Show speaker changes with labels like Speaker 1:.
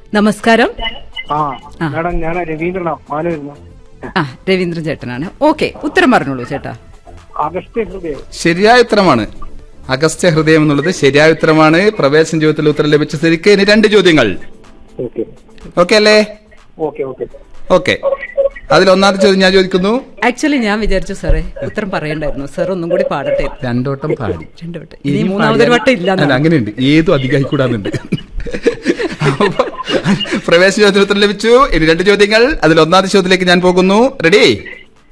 Speaker 1: നമസ്കാരം
Speaker 2: ആ
Speaker 1: ആ.
Speaker 2: മാഡം ഞാൻ രവീന്ദ്രനാ മാനൂരുന്നു
Speaker 1: ആ രവീന്ദ്രൻ ചേട്ടനാണ് ഓക്കെ ഉത്തരം പറഞ്ഞോളൂ ചേട്ടാ
Speaker 2: അഗസ്ത്യ ഹൃദയം
Speaker 3: ശരിയായ ഉത്തരമാണ് അഗസ്ത്യ ഹൃദയം എന്നുള്ളത് ശരിയായ ഉത്തരമാണ് പ്രവേശന ജീവിതത്തിൽ ഉത്തരം ലഭിച്ച സ്ഥിതിക്ക് ഇനി രണ്ട് ചോദ്യങ്ങൾ
Speaker 2: ഓക്കെ
Speaker 3: ഓക്കെ അല്ലേ
Speaker 2: ഓക്കെ ഓക്കെ
Speaker 3: ഓക്കെ അതിൽ ഒന്നാമത്തെ ചോദ്യം ഞാൻ ചോദിക്കുന്നു
Speaker 1: ആക്ച്വലി ഞാൻ വിചാരിച്ചു സാറേ ഉത്തരം പറയണ്ടായിരുന്നു സാർ ഒന്നും കൂടി പാടട്ടെ
Speaker 3: രണ്ടോട്ടം പാടി
Speaker 1: രണ്ടു വട്ടം ഇനി മൂന്നാമതൊരു
Speaker 3: പാടിയാൽ-
Speaker 1: വട്ടം ഇല്ല
Speaker 3: അല്ല അങ്ങനെയുണ്ട് ഏതും അധികമായി കൂടാന്നുണ്ട് അപ്പൊ പ്രവേശന ചോദ്യത്തിന് ഉത്തരം ലഭിച്ചു ഇനി രണ്ട് ചോദ്യങ്ങൾ അതിൽ ഒന്നാമത്തെ ചോദ്യത്തിലേക്ക് ഞാൻ പോകുന്നു റെഡി